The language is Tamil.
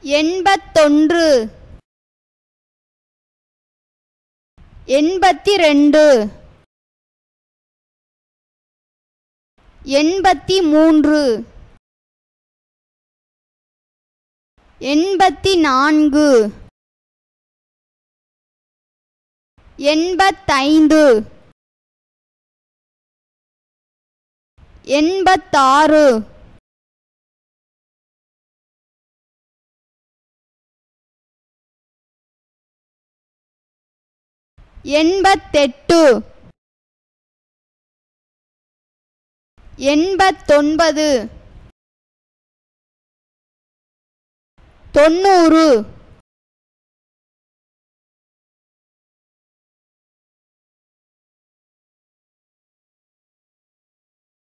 எண்பத்தொன்று எண்பத்தி ரெண்டு எண்பத்தி மூன்று எண்பத்தி நான்கு எண்பத்தைந்து எண்பத்தாறு எண்பத்தெட்டு எண்பத்தொன்பது தொண்ணூறு